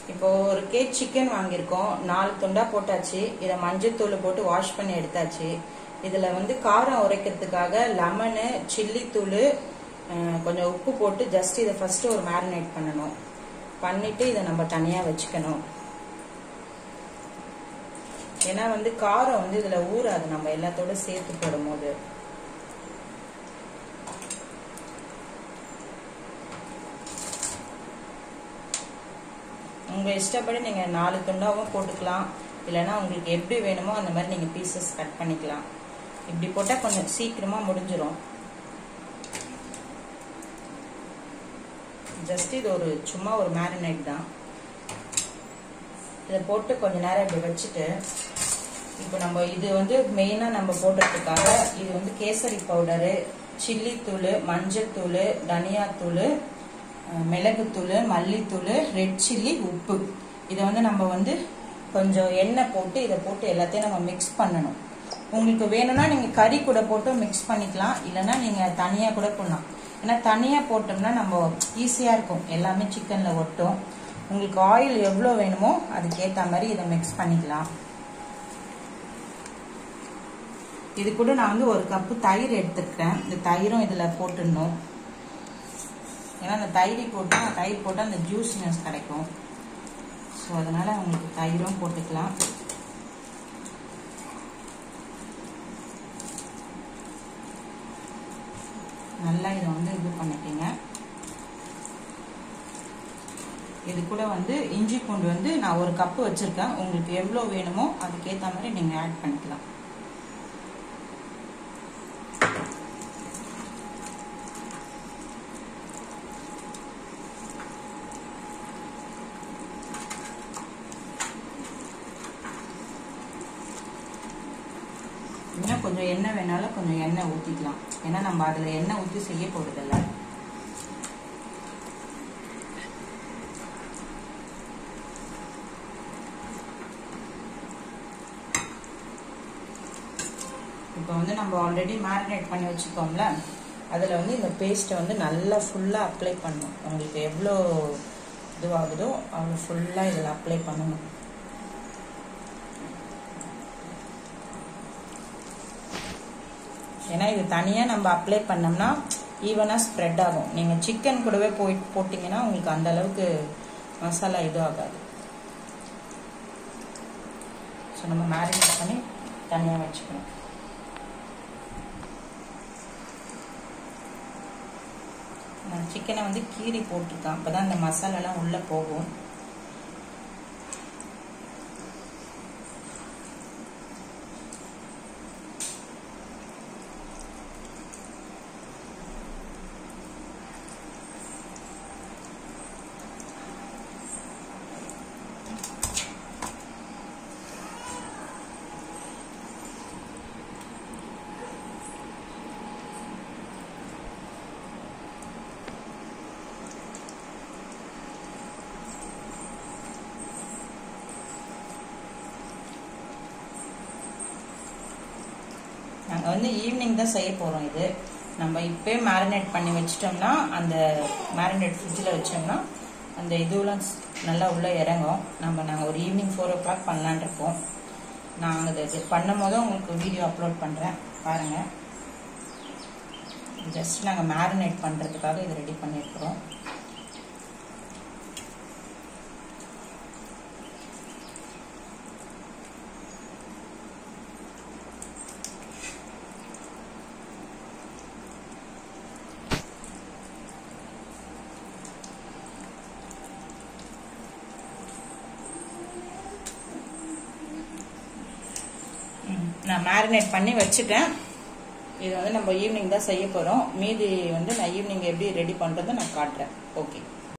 இப்போ ஒரு gauge chicken வாங்கியிருக்கோம் நாலு துண்டா போட்டாச்சு இதை மஞ்சத்தூள் போட்டு வாஷ் பண்ணி எடுத்தாச்சு இதில் வந்து காரம் உரைக்கிறதுக்காக லெமனு சில்லி தூள் கொஞ்சம் உப்பு போட்டு ஜஸ்ட் இதை ஃபர்ஸ்ட் ஒரு மேரினேட் பண்ணணும் பண்ணிட்டு இதை நம்ம தனியாக வச்சுக்கணும் ஏன்னா வந்து காரம் வந்து இதில் ஊறாது நம்ம எல்லாத்தோட சேர்த்து போடும்போது உங்கள் இஷ்டப்படி நீங்கள் நாலு துண்டாவும் போட்டுக்கலாம் இல்லைன்னா உங்களுக்கு எப்படி வேணுமோ அந்த மாதிரி நீங்கள் பீசஸ் கட் பண்ணிக்கலாம் இப்படி போட்டால் கொஞ்சம் சீக்கிரமாக முடிஞ்சிடும் ஜஸ்ட் இது ஒரு சும்மா ஒரு மேரினேட் தான் இதை போட்டு கொஞ்ச நேரம் இப்படி வச்சுட்டு இப்போ நம்ம இது வந்து மெயினாக நம்ம போடுறதுக்காக இது வந்து கேசரி பவுடரு சில்லி தூள் மஞ்சத்தூள் தனியாத்தூள் மிளகுத்தூள் மல்லித்தூள் ரெட் சில்லி உப்பு இதை வந்து நம்ம வந்து கொஞ்சம் எண்ணெய் போட்டு இதை போட்டு எல்லாத்தையும் நம்ம மிக்ஸ் பண்ணணும் உங்களுக்கு வேணும்னா நீங்கள் கறி கூட போட்டு மிக்ஸ் பண்ணிக்கலாம் இல்லைன்னா நீங்கள் தனியாக கூட போடலாம் ஏன்னா தனியாக போட்டோம்னா நம்ம ஈஸியாக இருக்கும் எல்லாமே சிக்கனில் ஒட்டும் உங்களுக்கு ஆயில் எவ்வளோ வேணுமோ அதுக்கேற்ற மாதிரி இதை மிக்ஸ் பண்ணிக்கலாம் இது கூட நான் வந்து ஒரு கப்பு தயிர் எடுத்துருக்கேன் இந்த தயிரும் இதில் போட்டுடணும் ஏன்னா அந்த தயிர் போட்டால் தயிர் போட்டால் அந்த ஜூஸ்னஸ் கிடைக்கும் ஸோ அதனால் உங்களுக்கு தயிரும் போட்டுக்கலாம் நல்லா இதை வந்து இது பண்ணிட்டீங்க இது கூட வந்து இஞ்சி பூண்டு வந்து நான் ஒரு கப்பு வச்சுருக்கேன் உங்களுக்கு எவ்வளோ வேணுமோ அதுக்கேற்ற மாதிரி நீங்கள் ஆட் பண்ணிக்கலாம் இன்னும் கொஞ்சம் எண்ணெய் வேணாலும் கொஞ்சம் எண்ணெய் ஊற்றிக்கலாம் ஏன்னா நம்ம அதில் எண்ணெய் ஊற்றி செய்ய போகிறதில்ல இப்போ வந்து நம்ம ஆல்ரெடி மேரினேட் பண்ணி வச்சுக்கோம்ல அதில் வந்து இந்த பேஸ்ட்டை வந்து நல்லா ஃபுல்லாக அப்ளை பண்ணணும் உங்களுக்கு எவ்வளோ இதுவாகுதோ அவ்வளோ ஃபுல்லாக இதில் அப்ளை பண்ணணும் ஏன்னா இது தனியாக நம்ம அப்ளை பண்ணோம்னா ஈவனாக ஸ்ப்ரெட் ஆகும் நீங்கள் சிக்கன் கூடவே போய் போட்டிங்கன்னா உங்களுக்கு அந்த அளவுக்கு மசாலா இது ஆகாது ஸோ நம்ம மேரினேட் பண்ணி தனியாக வச்சுக்கணும் நான் சிக்கனை வந்து கீரி போட்டிருக்கேன் அப்போ தான் அந்த மசாலாலாம் உள்ளே போகும் நாங்கள் வந்து ஈவினிங் தான் செய்ய போகிறோம் இது நம்ம இப்போயே மேரினேட் பண்ணி வச்சிட்டோம்னா அந்த மேரினேட் ஃப்ரிட்ஜில் வச்சோம்னா அந்த இதுவெலாம் நல்லா உள்ளே இறங்கும் நம்ம நாங்கள் ஒரு ஈவினிங் ஃபோர் ஓ கிளாக் பண்ணலான் இருக்கோம் நாங்கள் இது பண்ணும் போதும் உங்களுக்கு வீடியோ அப்லோட் பண்ணுறேன் பாருங்கள் ஜஸ்ட் நாங்கள் மேரினேட் பண்ணுறதுக்காக இது ரெடி பண்ணியிருக்கிறோம் நான் மேரினேட் பண்ணி வச்சுட்டேன் இது வந்து நம்ம ஈவினிங் தான் செய்ய போகிறோம் மீதி வந்து நான் ஈவினிங் எப்படி ரெடி பண்ணுறதை நான் காட்டுறேன் ஓகே